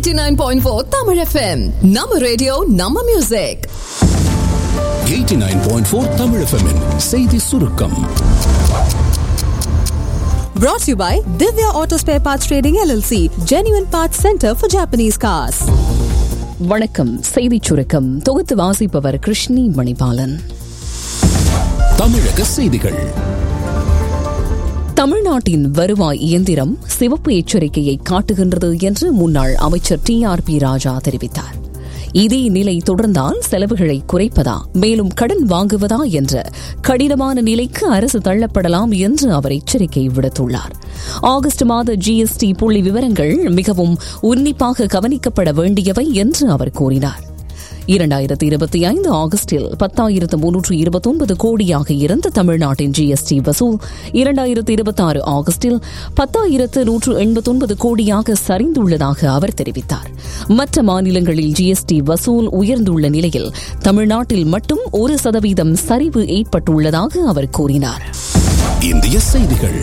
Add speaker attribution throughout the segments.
Speaker 1: 89.4 Tamil FM. நம்ம radio நம்ம music
Speaker 2: 89.4 Tamil FM -இன் செய்தி சுருக்கம்
Speaker 3: Brought to you by Divya Auto Spare Parts Trading LLC, Genuine Parts Center for Japanese Cars.
Speaker 4: வணக்கம் செய்திச் சுருக்கம் தொகுத்து வாசிப்பவர் கிருஷ்ணி மணிபாலன்
Speaker 2: தமிழக செய்திகள்
Speaker 4: தமிழ்நாட்டின் வருவாய் இயந்திரம் சிவப்பு எச்சரிக்கையை காட்டுகின்றது என்று முன்னாள் அமைச்சர் டி ஆர் பி ராஜா தெரிவித்தார் இதே நிலை தொடர்ந்தால் செலவுகளை குறைப்பதா மேலும் கடன் வாங்குவதா என்ற கடினமான நிலைக்கு அரசு தள்ளப்படலாம் என்று அவர் எச்சரிக்கை விடுத்துள்ளார் ஆகஸ்ட் மாத ஜிஎஸ்டி புள்ளி விவரங்கள் மிகவும் உன்னிப்பாக கவனிக்கப்பட வேண்டியவை என்று அவர் கூறினார் இரண்டாயிரத்தி இருபத்தி ஐந்து ஆகஸ்டில் பத்தாயிரத்து முன்னூற்று இருபத்தொன்பது கோடியாக இருந்த தமிழ்நாட்டின் ஜிஎஸ்டி வசூல் இரண்டாயிரத்தி இருபத்தி ஆறு ஆகஸ்டில் பத்தாயிரத்து நூற்று எண்பத்தொன்பது கோடியாக சரிந்துள்ளதாக அவர் தெரிவித்தார் மற்ற மாநிலங்களில் ஜிஎஸ்டி வசூல் உயர்ந்துள்ள நிலையில் தமிழ்நாட்டில் மட்டும் ஒரு சதவீதம் சரிவு ஏற்பட்டுள்ளதாக அவர் கூறினார்
Speaker 2: இந்திய செய்திகள்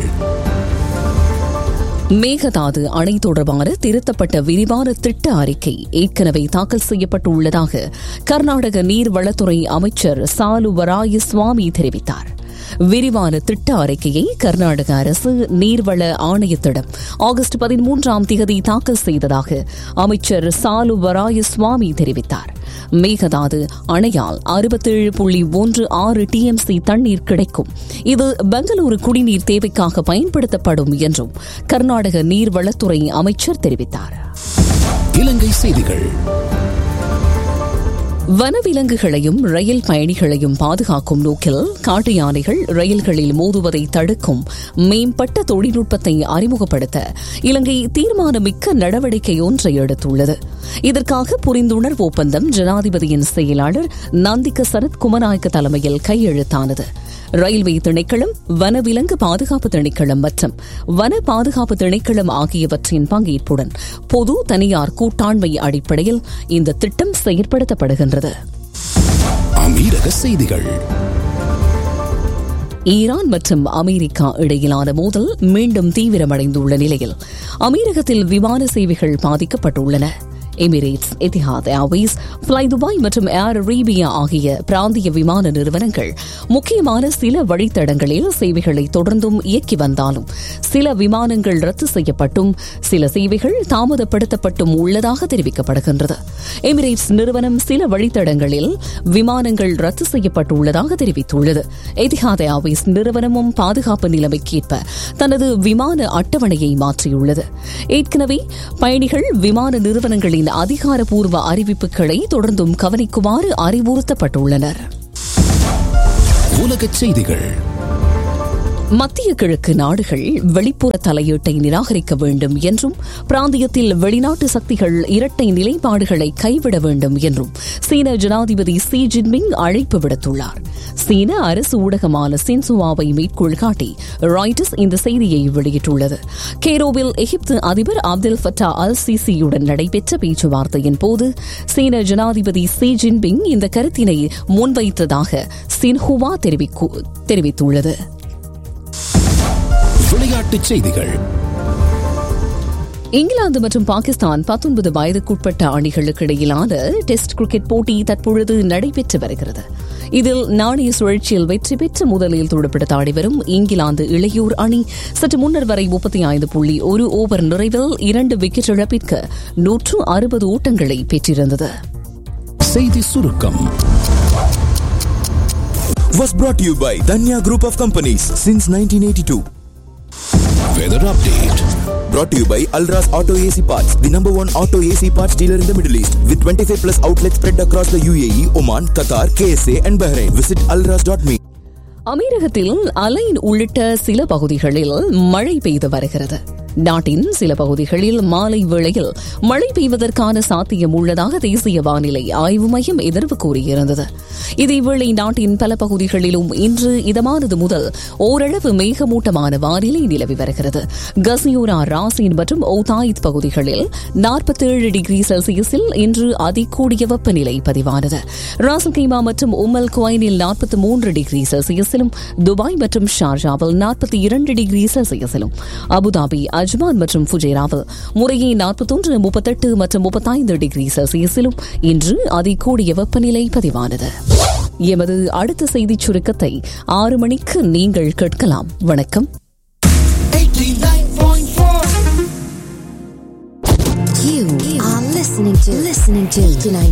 Speaker 4: மேகதாது அணை தொடர்பான திருத்தப்பட்ட விரிவான திட்ட அறிக்கை ஏற்கனவே தாக்கல் செய்யப்பட்டுள்ளதாக கர்நாடக நீர்வளத்துறை அமைச்சர் சாலு வராய சுவாமி தெரிவித்தார் விரிவான திட்ட அறிக்கையை கர்நாடக அரசு நீர்வள ஆணையத்திடம் ஆகஸ்ட் பதிமூன்றாம் திகதி தாக்கல் செய்ததாக அமைச்சர் சாலு வராய சுவாமி தெரிவித்தார் மேகதாது அணையால் அறுபத்தேழு புள்ளி ஒன்று ஆறு டிஎம்சி தண்ணீர் கிடைக்கும் இது பெங்களூரு குடிநீர் தேவைக்காக பயன்படுத்தப்படும் என்றும் கர்நாடக நீர்வளத்துறை அமைச்சர் தெரிவித்தார்
Speaker 2: இலங்கை செய்திகள்
Speaker 4: வனவிலங்குகளையும் ரயில் பயணிகளையும் பாதுகாக்கும் நோக்கில் காட்டு யானைகள் ரயில்களில் மோதுவதை தடுக்கும் மேம்பட்ட தொழில்நுட்பத்தை அறிமுகப்படுத்த இலங்கை தீர்மானமிக்க நடவடிக்கை ஒன்றை எடுத்துள்ளது இதற்காக புரிந்துணர்வு ஒப்பந்தம் ஜனாதிபதியின் செயலாளர் நந்திக சரத் குமநாயக்க தலைமையில் கையெழுத்தானது ரயில்வே திணைக்களம் வனவிலங்கு பாதுகாப்பு திணைக்களம் மற்றும் வன பாதுகாப்பு திணைக்களம் ஆகியவற்றின் பங்கேற்புடன் பொது தனியார் கூட்டாண்மை அடிப்படையில் இந்த திட்டம் செயற்படுத்தப்படுகின்றது
Speaker 2: அமீரக செய்திகள்
Speaker 4: ஈரான் மற்றும் அமெரிக்கா இடையிலான மோதல் மீண்டும் தீவிரமடைந்துள்ள நிலையில் அமீரகத்தில் விமான சேவைகள் பாதிக்கப்பட்டுள்ளன Emirates Etihad airways fly Dubai மற்றும் ஏர் அரேபியா ஆகிய பிராந்திய விமான நிறுவனங்கள் முக்கியமான சில வழித்தடங்களில் சேவைகளை தொடர்ந்தும் இயக்கி வந்தாலும் சில விமானங்கள் ரத்து செய்யப்பட்டும் சில சேவைகள் தாமதப்படுத்தப்பட்டும் உள்ளதாக தெரிவிக்கப்படுகின்றது எமிரேட்ஸ் நிறுவனம் சில வழித்தடங்களில் விமானங்கள் ரத்து செய்யப்பட்டுள்ளதாக தெரிவித்துள்ளது எத்திஹாத் ஏர்வேஸ் நிறுவனமும் பாதுகாப்பு நிலைமைக்கேற்ப தனது விமான அட்டவணையை மாற்றியுள்ளது ஏற்கனவே பயணிகள் விமான நிறுவனங்களின் அரசின் அதிகாரப்பூர்வ அறிவிப்புகளை தொடர்ந்தும் கவனிக்குமாறு அறிவுறுத்தப்பட்டுள்ளனர்
Speaker 2: உலக செய்திகள்
Speaker 4: மத்திய கிழக்கு நாடுகள் வெளிப்புற தலையீட்டை நிராகரிக்க வேண்டும் என்றும் பிராந்தியத்தில் வெளிநாட்டு சக்திகள் இரட்டை நிலைப்பாடுகளை கைவிட வேண்டும் என்றும் சீன ஜனாதிபதி சி ஜின்பிங் அழைப்பு விடுத்துள்ளார் சீன அரசு ஊடகமான சின்சுவாவை மேற்கோள் காட்டி ராய்டர்ஸ் இந்த செய்தியை வெளியிட்டுள்ளது கேரோவில் எகிப்து அதிபர் அப்துல் ஃபட்டா அல் சிசியுடன் நடைபெற்ற பேச்சுவார்த்தையின் போது சீன ஜனாதிபதி சி ஜின்பிங் இந்த கருத்தினை முன்வைத்ததாக சின்ஹுவா தெரிவித்துள்ளது
Speaker 2: விளையாட்டுச் செய்திகள்
Speaker 4: இங்கிலாந்து மற்றும் பாகிஸ்தான் பத்தொன்பது வயதுக்குட்பட்ட அணிகளுக்கு இடையிலான டெஸ்ட் கிரிக்கெட் போட்டி தற்பொழுது நடைபெற்று வருகிறது இதில் நாணய சுழற்சியில் வெற்றி பெற்று முதலில் துடுப்படுத்த ஆடிவரும் இங்கிலாந்து இளையோர் அணி சற்று முன்னர் வரை முப்பத்தி ஐந்து புள்ளி ஒரு ஓவர் நிறைவில் இரண்டு விக்கெட் இழப்பிற்கு நூற்று அறுபது ஓட்டங்களை பெற்றிருந்தது
Speaker 2: செய்தி சுருக்கம்
Speaker 5: was brought to you by Danya Group of Companies since 1982.
Speaker 2: Weather update
Speaker 5: Brought to you by Alras Auto AC Parts, the number one auto AC parts dealer in the Middle East, with 25 plus outlets spread across the UAE, Oman, Qatar, KSA, and Bahrain. Visit alras.me.
Speaker 4: அமீரகத்தில் Al Ain உள்ளிட்ட சில பகுதிகளில் மழை பெய்து வருகிறது நாட்டின் சில பகுதிகளில் மாலை வேளையில் மழை பெய்வதற்கான சாத்தியம் உள்ளதாக தேசிய வானிலை ஆய்வு மையம் எதிர்வு கூறியிருந்தது இதேவேளை நாட்டின் பல பகுதிகளிலும் இன்று இதமானது முதல் ஓரளவு மேகமூட்டமான வானிலை நிலவி வருகிறது கசியூரா ராசின் மற்றும் ஓதாயித் பகுதிகளில் நாற்பத்தேழு டிகிரி செல்சியஸில் இன்று அதிகூடிய வெப்பநிலை பதிவானது ராசல்கைமா மற்றும் உம்மல் குவைனில் நாற்பத்தி மூன்று டிகிரி செல்சியஸில் செல்சியஸிலும் துபாய் மற்றும் ஷார்ஜாவில் நாற்பத்தி இரண்டு டிகிரி செல்சியஸிலும் அபுதாபி அஜ்மான் மற்றும் ஃபுஜேராவில் முறையே நாற்பத்தொன்று முப்பத்தெட்டு மற்றும் முப்பத்தைந்து டிகிரி செல்சியஸிலும் இன்று அதிகூடிய வெப்பநிலை பதிவானது எமது அடுத்த செய்திச் சுருக்கத்தை ஆறு மணிக்கு நீங்கள் கேட்கலாம் வணக்கம்
Speaker 6: You are listening to listening to 89